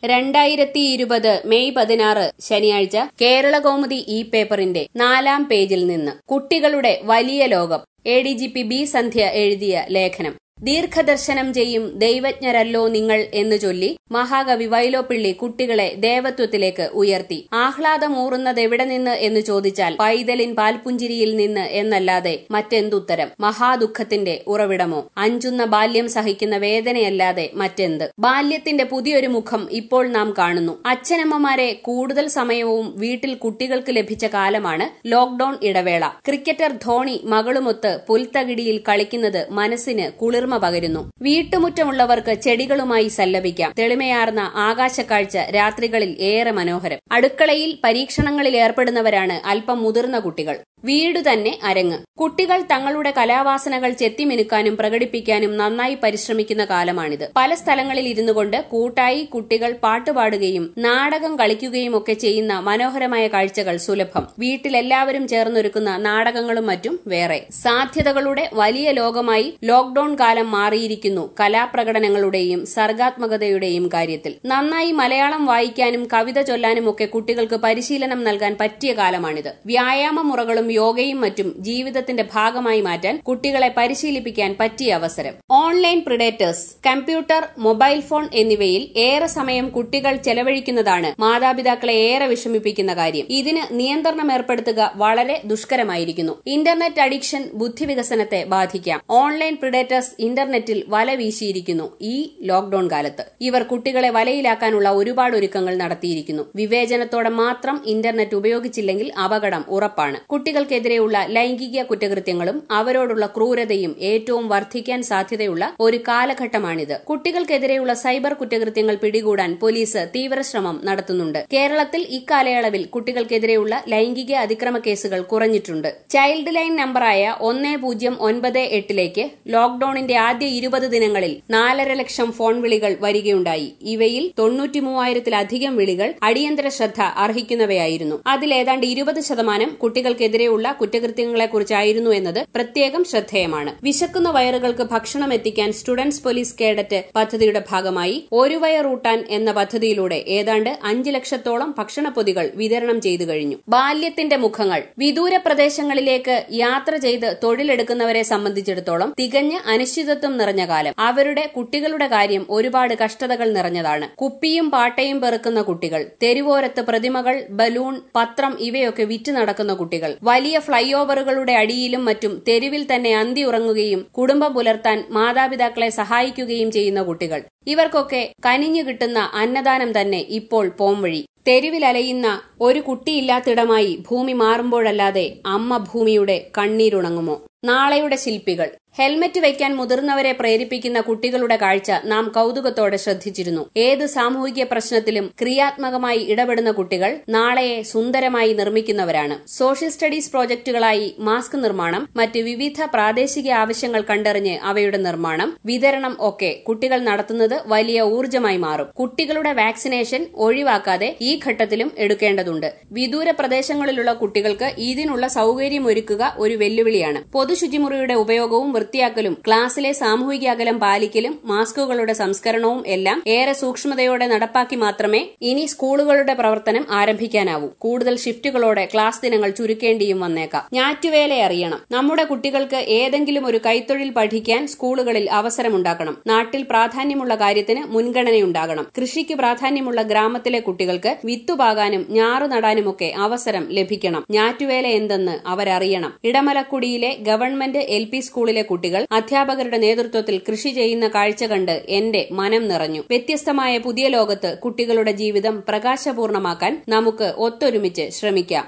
രണ്ടായിരത്തി ഇരുപത് മെയ് പതിനാറ് ശനിയാഴ്ച കേരളകൗമുദി ഇ പേപ്പറിന്റെ നാലാം പേജിൽ നിന്ന് കുട്ടികളുടെ വലിയ ലോകം A D G P B Sandhya എഴുതിയ ലേഖനം ദീർഘദർശനം ചെയ്യും ദൈവജ്ഞരല്ലോ നിങ്ങൾ എന്ന് ചൊല്ലി മഹാകവി വൈലോപ്പിള്ളി കുട്ടികളെ ദേവത്വത്തിലേക്ക് ഉയർത്തി ആഹ്ലാദമൂറുന്നതെവിടെ നിന്ന് എന്ന് ചോദിച്ചാൽ പൈതലിൻ പാൽപുഞ്ചിരിയിൽ നിന്ന് എന്നല്ലാതെ മറ്റെന്തുത്തരം മഹാദുഃഖത്തിന്റെ ഉറവിടമോ അഞ്ചുന്ന ബാല്യം സഹിക്കുന്ന വേദനയല്ലാതെ മറ്റെന്ത് ബാല്യത്തിന്റെ പുതിയൊരു മുഖം ഇപ്പോൾ നാം കാണുന്നു അച്ഛനമ്മമാരെ കൂടുതൽ സമയവും വീട്ടിൽ കുട്ടികൾക്ക് ലഭിച്ച കാലമാണ് ലോക്ഡൌൺ ഇടവേള ക്രിക്കറ്റർ ധോണി മകളുമൊത്ത് പുൽത്തകിടിയിൽ കളിക്കുന്നത് മനസ്സിന് കുളിർമ പകരുന്നു വീട്ടുമുറ്റമുള്ളവർക്ക് ചെടികളുമായി സല്ലപിക്കാം തെളിമയാർന്ന ആകാശക്കാഴ്ച രാത്രികളിൽ ഏറെ മനോഹരം അടുക്കളയിൽ പരീക്ഷണങ്ങളിൽ ഏർപ്പെടുന്നവരാണ് അല്പം മുതിർന്ന കുട്ടികൾ വീടു തന്നെ അരങ്ങ് കുട്ടികൾ തങ്ങളുടെ കലാവാസനകൾ ചെത്തിമിനുക്കാനും പ്രകടിപ്പിക്കാനും നന്നായി പരിശ്രമിക്കുന്ന കാലമാണിത് പല സ്ഥലങ്ങളിൽ ഇരുന്നു കൊണ്ട് കൂട്ടായി കുട്ടികൾ പാട്ടുപാടുകയും നാടകം കളിക്കുകയും ഒക്കെ ചെയ്യുന്ന മനോഹരമായ കാഴ്ചകൾ സുലഭം വീട്ടിലെല്ലാവരും ചേർന്നൊരുക്കുന്ന നാടകങ്ങളും മറ്റും വേറെ സാധ്യതകളുടെ വലിയ ലോകമായി ലോക്ഡൌൺ കാലം മാറിയിരിക്കുന്നു കലാപ്രകടനങ്ങളുടെയും സർഗാത്മകതയുടെയും കാര്യത്തിൽ നന്നായി മലയാളം വായിക്കാനും കവിത ചൊല്ലാനും ഒക്കെ കുട്ടികൾക്ക് പരിശീലനം നൽകാൻ പറ്റിയ കാലമാണിത് വ്യായാമ മുറകളും യോഗയും മറ്റും ജീവിതത്തിന്റെ ഭാഗമായി മാറ്റാൻ കുട്ടികളെ പരിശീലിപ്പിക്കാൻ പറ്റിയ അവസരം online predators computer mobile phone എന്നിവയിൽ ഏറെ സമയം കുട്ടികൾ ചെലവഴിക്കുന്നതാണ് മാതാപിതാക്കളെ ഏറെ വിഷമിപ്പിക്കുന്ന കാര്യം ഇതിന് നിയന്ത്രണം ഏർപ്പെടുത്തുക വളരെ ദുഷ്കരമായിരിക്കുന്നു ഇന്റർനെറ്റ് അഡിക്ഷൻ ബുദ്ധിവികസനത്തെ ബാധിക്കാം ഓൺലൈൻ പ്രിഡേറ്റേഴ്സ് ഇന്റർനെറ്റിൽ വല വീശിയിരിക്കുന്നു ഈ ലോക്ഡൌൺ കാലത്ത് ഇവർ കുട്ടികളെ വലയിലാക്കാനുള്ള ഒരുപാട് ഒരുക്കങ്ങൾ നടത്തിയിരിക്കുന്നു വിവേചനത്തോടെ മാത്രം ഇന്റർനെറ്റ് ഉപയോഗിച്ചില്ലെങ്കിൽ അപകടം ഉറപ്പാണ് കുട്ടികൾക്കെതിരെയുള്ള ലൈംഗിക കുറ്റകൃത്യങ്ങളും അവരോടുള്ള ക്രൂരതയും ഏറ്റവും വർദ്ധിക്കാൻ സാധ്യതയുള്ള ഒരു കാലഘട്ടമാണിത് കുട്ടികൾക്കെതിരെയുള്ള സൈബർ കുറ്റകൃത്യങ്ങൾ പിടികൂടാൻ പോലീസ് തീവ്രശ്രമം നടത്തുന്നുണ്ട് കേരളത്തിൽ ഇക്കാലയളവിൽ കുട്ടികൾക്കെതിരെയുള്ള ലൈംഗിക അതിക്രമ കേസുകൾ കുറഞ്ഞിട്ടുണ്ട് ചൈൽഡ് ലൈൻ നമ്പറായ ഒന്ന് പൂജ്യം ഒൻപത് എട്ടിലേക്ക് ലോക്ഡൌണിന്റെ ആദ്യ ഇരുപത് ദിനങ്ങളിൽ നാലര ലക്ഷം ഫോൺ വിളികൾ വരികയുണ്ടായി ഇവയിൽ തൊണ്ണൂറ്റി മൂവായിരത്തിലധികം വിളികൾ അടിയന്തര ശ്രദ്ധ അർഹിക്കുന്നവയായിരുന്നു അതിലേതാണ്ട് ഇരുപത് ശതമാനം കുട്ടികൾക്കെതിരെയുള്ള കുറ്റകൃത്യങ്ങളെക്കുറിച്ചായിരുന്നു എന്നത് പ്രത്യേകം ശ്രദ്ധേയമാണ് വിശക്കുന്ന വയറുകൾക്ക് ഭക്ഷണം എത്തിക്കാൻ സ്റ്റുഡന്റ്സ് പോലീസ് കേഡറ്റ് പദ്ധതിയുടെ ഭാഗമായി ഒരു വയർ ഊട്ടാൻ എന്ന പദ്ധതിയിലൂടെ ഏതാണ്ട് അഞ്ച് ലക്ഷത്തോളം ഭക്ഷണപ്പൊതികൾ വിതരണം ചെയ്തു കഴിഞ്ഞു ബാല്യത്തിന്റെ മുഖങ്ങൾ വിദൂര പ്രദേശങ്ങളിലേക്ക് യാത്ര ചെയ്ത് തൊഴിലെടുക്കുന്നവരെ സംബന്ധിച്ചിടത്തോളം തികഞ്ഞ അനിശ്ചിതത്വം നിറഞ്ഞ കാലം അവരുടെ കുട്ടികളുടെ കാര്യം ഒരുപാട് കഷ്ടതകൾ നിറഞ്ഞതാണ് കുപ്പിയും പാട്ടയും പെറുക്കുന്ന കുട്ടികൾ തെരുവോരത്ത് പ്രതിമകൾ ബലൂൺ പത്രം ഇവയൊക്കെ വിറ്റ് നടക്കുന്ന കുട്ടികൾ വലിയ ഫ്ളൈ ഓവറുകളുടെ അടിയിലും മറ്റും തെരുവിൽ തന്നെ അന്തി ഉറങ്ങുകയും കുടുംബം പുലർത്താൻ മാതാപിതാക്കളെ സഹായിക്കുകയും ചെയ്യുന്ന കുട്ടികൾ ഇവർക്കൊക്കെ കനിഞ്ഞു കിട്ടുന്ന അന്നദാനം തന്നെ ഇപ്പോൾ പോംവഴി തെരുവിലലയുന്ന ഒരു കുട്ടിയില്ലാത്തിടമായി ഭൂമി മാറുമ്പോഴല്ലാതെ അമ്മ ഭൂമിയുടെ കണ്ണീരുണങ്ങുമോ നാളെയുടെ ശില്പികൾ ഹെൽമറ്റ് വയ്ക്കാൻ മുതിർന്നവരെ പ്രേരിപ്പിക്കുന്ന കുട്ടികളുടെ കാഴ്ച നാം കൌതുകത്തോടെ ശ്രദ്ധിച്ചിരുന്നു ഏത് സാമൂഹിക പ്രശ്നത്തിലും ക്രിയാത്മകമായി ഇടപെടുന്ന കുട്ടികൾ നാളെയെ സുന്ദരമായി നിർമ്മിക്കുന്നവരാണ് സോഷ്യൽ സ്റ്റഡീസ് പ്രോജക്ടുകളായി മാസ്ക് നിർമ്മാണം മറ്റ് വിവിധ പ്രാദേശിക ആവശ്യങ്ങൾ കണ്ടറിഞ്ഞ് അവയുടെ നിർമ്മാണം വിതരണം ഒക്കെ കുട്ടികൾ നടത്തുന്നത് വലിയ ഊർജ്ജമായി മാറും കുട്ടികളുടെ വാക്സിനേഷൻ ഒഴിവാക്കാതെ ഈ ഘട്ടത്തിലും എടുക്കേണ്ടതുണ്ട് വിദൂര പ്രദേശങ്ങളിലുള്ള കുട്ടികൾക്ക് ഇതിനുള്ള സൌകര്യമൊരുക്കുക ഒരു വെല്ലുവിളിയാണ് പൊതുശുചിമുറിയുടെ ഉപയോഗവും വൃത്തിയാക്കലും ക്ലാസ്സിലെ സാമൂഹിക അകലം പാലിക്കലും മാസ്കുകളുടെ സംസ്കരണവും എല്ലാം ഏറെ സൂക്ഷ്മതയോടെ നടപ്പാക്കി മാത്രമേ ഇനി സ്കൂളുകളുടെ പ്രവർത്തനം ആരംഭിക്കാനാവൂ കൂടുതൽ ഷിഫ്റ്റുകളോടെ ക്ലാസ് ദിനങ്ങൾ ചുരുക്കേണ്ടിയും വന്നേക്കാം ഞാറ്റുവേല അറിയണം നമ്മുടെ കുട്ടികൾക്ക് ഏതെങ്കിലും ഒരു കൈത്തൊഴിൽ പഠിക്കാൻ സ്കൂളുകളിൽ അവസരമുണ്ടാക്കണം നാട്ടിൽ പ്രാധാന്യമുള്ള കാര്യത്തിന് മുൻഗണനയുണ്ടാകണം കൃഷിക്ക് പ്രാധാന്യമുള്ള ഗ്രാമത്തിലെ കുട്ടികൾക്ക് വിത്തുപാകാനും ഞാറു നടാനുമൊക്കെ അവസരം ലഭിക്കണം ഞാറ്റുവേല എന്തെന്ന് അവരറിയണം ഇടമലക്കുടിയിലെ ഗവൺമെന്റ് എൽ പി സ്കൂളിലെ കുട്ടികൾ അധ്യാപകരുടെ നേതൃത്വത്തിൽ കൃഷി ചെയ്യുന്ന കാഴ്ച കണ്ട് എന്റെ മനം നിറഞ്ഞു വ്യത്യസ്തമായ പുതിയ ലോകത്ത് കുട്ടികളുടെ ജീവിതം പ്രകാശപൂർണമാക്കാൻ നമുക്ക് ഒത്തൊരുമിച്ച് ശ്രമിക്കാം